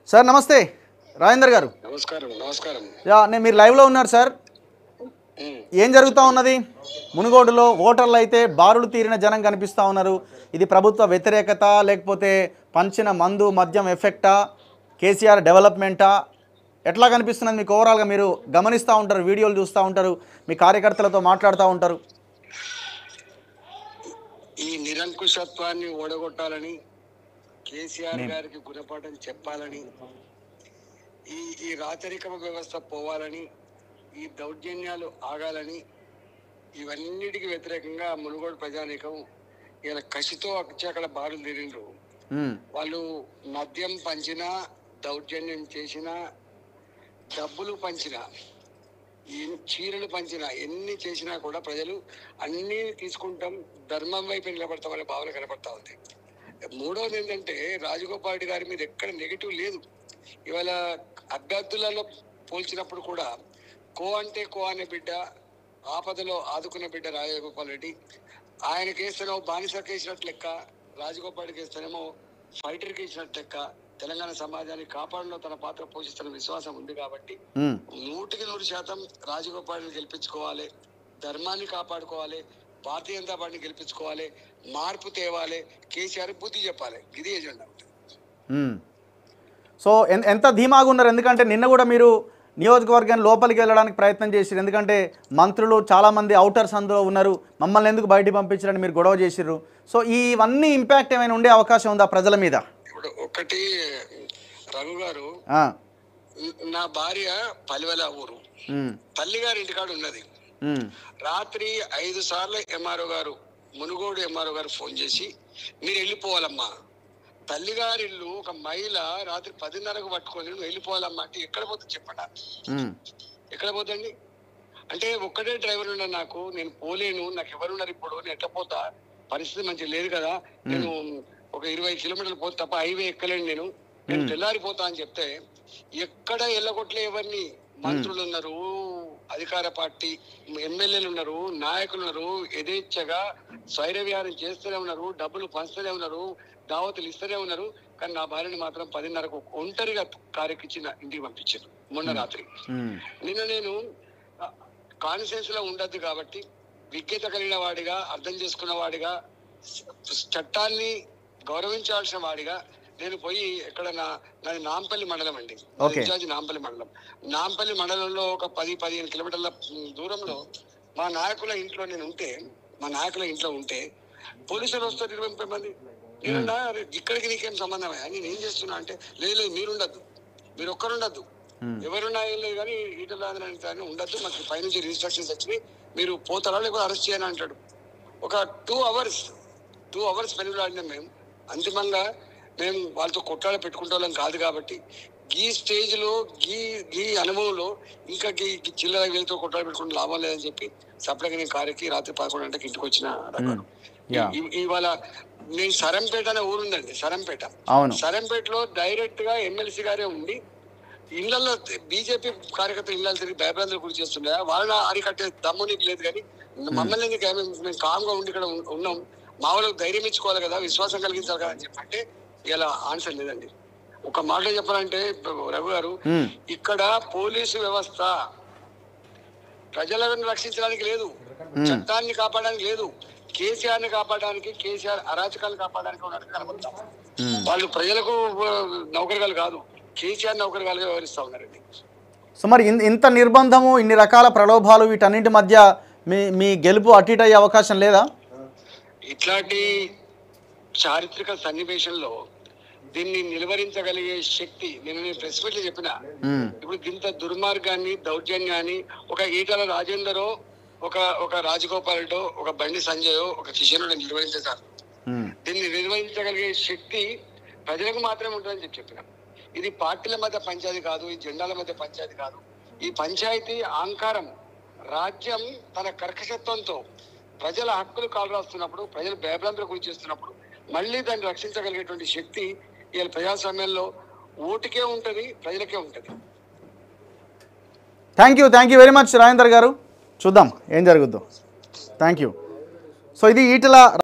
Sir నమస్తే రాజేందర్ గారు నమస్కారం నమస్కారం యా నేను మీరు లైవ్లో ఉన్నారు సార్ ఉమ్. ఏం జరుగుతూ ఉన్నది మునుగోడులో ఓటర్లు అయితే బారులు తీరిన జనం కనిపిస్తూ ఉన్నారు ఇది ప్రభుత్వ వ్యతిరేకత లేకపోతే పంచిన మందు మద్యం ఎఫెక్టా కేసీఆర్ డెవలప్మెంటా ఎట్లా కనిపిస్తున్నది మీకు ఓవరాల్గా మీరు గమనిస్తూ ఉంటారు వీడియోలు చూస్తూ ఉంటారు మీ కార్యకర్తలతో మాట్లాడుతూ ఉంటారు ఈ నిరంకుశత్వాన్ని ఓడగొట్టాలని కేసీఆర్ గారికి గుణపాఠం చెప్పాలని ఈ ఈ రాచరిక వ్యవస్థ పోవాలని ఈ దౌర్జన్యాలు ఆగాలని ఇవన్నిటికి వ్యతిరేకంగా మునుగోడు ప్రజానీకం ఇలా కసితో అక్కడ బారులు తిరిగిండ్రు మ్మ్. వాళ్ళు మద్యం పంచినా దౌర్జన్యం చేసినా డబ్బులు పంచినా ఎన్- చీరలు పంచినా ఎన్ని చేసినా కూడా ప్రజలు అన్ని తీసుకుంటాం ధర్మం వైపు నిలబడతామనే భావన కనబడతా ఉంది మూడవది ఏంటంటే రాజగోపాల్ రెడ్డి గారి మీద ఎక్కడ నెగిటివ్ లేదు ఇవాళ అభ్యర్థులలో పోల్చినప్పుడు కూడా కో అంటే కో అనే బిడ్డ ఆపదలో ఆదుకున్న బిడ్డ రాజగోపాల్ రెడ్డి ఆయనకి వేస్తేనేమో బానిసకి వేసినట్టు లెక్క రాజగోపాల్ రెడ్డికి వేస్తేనేమో ఫైటర్కి వేసినట్టు లెక్క తెలంగాణ సమాజాన్ని కాపాడంలో తన పాత్ర పోషిస్తున్న విశ్వాసం ఉంది కాబట్టి మ్మ్. నూటికి నూరు శాతం రాజగోపాల్ని గెలిపించుకోవాలి ధర్మాన్ని కాపాడుకోవాలి భారతీయ జనతా పార్టీని గెలిపించుకోవాలి మార్పు తేవాలి కేసీఆర్ బుద్ధి చెప్పాలి ఇది ఎజెండా మ్మ్. సో ఎన్- ఎంత ధీమాగా ఉన్నారు ఎందుకంటే నిన్న కూడా మీరు నియోజకవర్గం లోపలికి వెళ్ళడానికి ప్రయత్నం చేసిరు ఎందుకంటే మంత్రులు చాలామంది అవుటర్స్ అందులో ఉన్నారు మమ్మల్ని ఎందుకు బయటికి పంపించారని మీరు గొడవ చేసిర్రు సో ఇవన్నీ ఇంపాక్ట్ ఏమైనా ఉండే అవకాశం ఉందా ప్రజల మీద ఇప్పుడు ఒకటి రఘు గారు ఆ, నా భార్య పలివెల ఊరు మ్మ్. తల్లి గారి ఇంటికాడ ఉన్నది మ్మ్. రాత్రి ఐదు సార్లు ఎంఆర్ఓ గారు మునుగోడు ఎంఆర్ఓ గారు ఫోన్ చేసి మీరు వెళ్ళిపోవాలమ్మా తల్లిగారి ఇల్లు ఒక మహిళ రాత్రి పదిన్నరకు పట్టుకొని నువ్వు వెళ్ళిపోవాలమ్మా అంటే ఎక్కడ పోతుంది చెప్పండి మ్మ్. ఎక్కడ పోతండి అంటే ఒక్కడే డ్రైవర్ ఉన్నా నాకు నేను పోలేను నాకు ఎవరున్నారు ఇప్పుడు నేను ఎట్లా పోతా పరిస్థితి మంచిగా లేదు కదా నేను ఒక ఇరవై కిలోమీటర్లు పోతే తప్ప హైవే ఎక్కలేను నేను నేను తెల్లారిపోతా అని చెప్తే ఎక్కడ ఎల్లగొట్లే ఎవరిని మంత్రులు ఉన్నారు అధికార పార్టీ ఎమ్మెల్యేలు ఉన్నారు నాయకులు ఉన్నారు యథేచ్ఛగా స్వైర విహారం చేస్తూనే ఉన్నారు డబ్బులు పంచుతూనే ఉన్నారు దావతులు ఇస్తూనే ఉన్నారు కానీ నా భార్యని మాత్రం పదిన్నరకు ఒంటరిగా కారెక్కిచ్చి నా ఇంటికి పంపించారు మొన్న రాత్రి మ్మ్. నిన్న నేను కాన్ఫిడెన్స్ లో ఉండద్దు కాబట్టి విజ్ఞత కలిగిన వాడిగా అర్థం చేసుకున్న వాడిగా స- చట్టాన్ని గౌరవించాల్సిన వాడిగా నేను పోయి ఎక్కడ నా నాది నాంపల్లి మండలం అండి నా Okay. ఇన్ఛార్జ్ నాంపల్లి మండలం నాంపల్లి మండలంలో ఒక పది పదిహేను కిలోమీటర్ల మ్, దూరంలో మా నాయకుల ఇంట్లో నేను ఉంటే మా నాయకుల ఇంట్లో ఉంటే పోలీసులు వస్తారు ఇరవై ముప్పై మంది నేనున్నా "అరే, ఇక్కడికి నీకేం సంబంధమే నేను ఏం చేస్తున్నా అంటే లేదు లేదు మీరు ఉండద్దు మీరు ఒక్కరుండద్దు మ్మ్. ఎవరున్నా ఏం లేదు కానీ ఈటల రాజధాని కానీ ఉండద్దు మాకు పైనుంచి రిజిస్ట్రక్షన్స్ వచ్చినాయి మీరు పోతారా లేకపోతే అరెస్ట్ చేయని అంటాడు ఒక టూ అవర్స్ టూ అవర్స్ పెనుగులాడినాం మేము అంతిమంగా మేము వాళ్ళతో కొట్లాడ పెట్టుకుంటాం కాదు కాబట్టి ఈ స్టేజ్ లో ఈ ఈ అనుభవంలో ఇంకా ఈ ఈ చిల్లర వీళ్ళతో కొట్లాడ పెట్టుకుంటే లాభం లేదని చెప్పి సపరేట్గా నేను కారుకి రాత్రి పదకొండు గంటలకు ఇంటికి వచ్చిన రకాలు. Yeah. ఇ- ఇవాళ నేను సరంపేట అనే ఊరుందండి సరంపేట అవును సరంపేటలో డైరెక్ట్ గా ఎమ్మెల్సీ గారే ఉండి ఇళ్లలో బీజేపీ కార్యకర్తలు ఇళ్ళలో తిరిగి భయభ్రాంతులు గురి చేస్తుండే వాళ్ళని అరికట్టే దమ్ము నీకు లేదు కానీ మమ్మల్ని ఎందుకు ఏమి- మేము కామ్ గా ఉండి ఇక్కడ ఉన్- ఉన్నాం మా వాళ్ళకి ధైర్యం ఇచ్చుకోవాలి కదా విశ్వాసం కలిగించాలి కదా అని చెప్పంటే ఇలా ఆన్సర్ లేదండి ఒక మాట చెప్పాలంటే రఘు గారు మ్మ్. ఇక్కడ పోలీసు వ్యవస్థ ప్రజలను రక్షించడానికి లేదు చట్టాన్ని కాపాడడానికి లేదు కేసీఆర్ ని కాపాడడానికి కేసీఆర్ అరాచకాన్ని కాపాడడానికి ఉన్నట్టు కనబడతాం వాళ్ళు ప్రజలకు ఆ, నౌకరిగాలు కాదు కేసీఆర్ నౌకరిగాలుగా వ్యవహరిస్తా ఉన్నారండి సో మరి ఇన్- ఇంత నిర్బంధము ఇన్ని రకాల ప్రలోభాలు వీటన్నింటి మధ్య మీ మీ గెలుపు అటు ఇటు అయ్యే అవకాశం లేదా ఇట్లాంటి చారిత్రక సన్నివేశంలో దీన్ని నిలువరించగలిగే శక్తి నేను నేను ప్రెస్ మీట్లో చెప్పిన మ్మ్. ఇప్పుడు ఇంత దుర్మార్గాన్ని దౌర్జన్యాన్ని ఒక ఈటల రాజేందరో ఒక ఒక రాజగోపాల్ రెడ్డో ఒక బండి సంజయో ఒక కిషనుడు నిర్వహించేశారు మ్మ్. దీన్ని నిర్వహించగలిగే శక్తి ప్రజలకు మాత్రమే ఉంటుందని చెప్పి చెప్పిన ఇది పార్టీల మధ్య పంచాయతీ కాదు ఈ జెండాల మధ్య పంచాయతీ కాదు ఈ పంచాయతీ అహంకారం రాజ్యం తన కర్కశత్వంతో ప్రజల హక్కులు కాలు రాస్తున్నప్పుడు ప్రజలు భయభ్రాంతులకు గురి చేస్తున్నప్పుడు మళ్ళీ దాన్ని రక్షించగలిగేటువంటి శక్తి ఇవాళ ప్రజాస్వామ్యంలో ఓటుకే ఉంటది ప్రజలకే ఉంటది thank you thank you very much Rajender garu చూద్దాం ఏం జరుగుద్దో థ్యాంక్ యూ సో ఇది ఈటల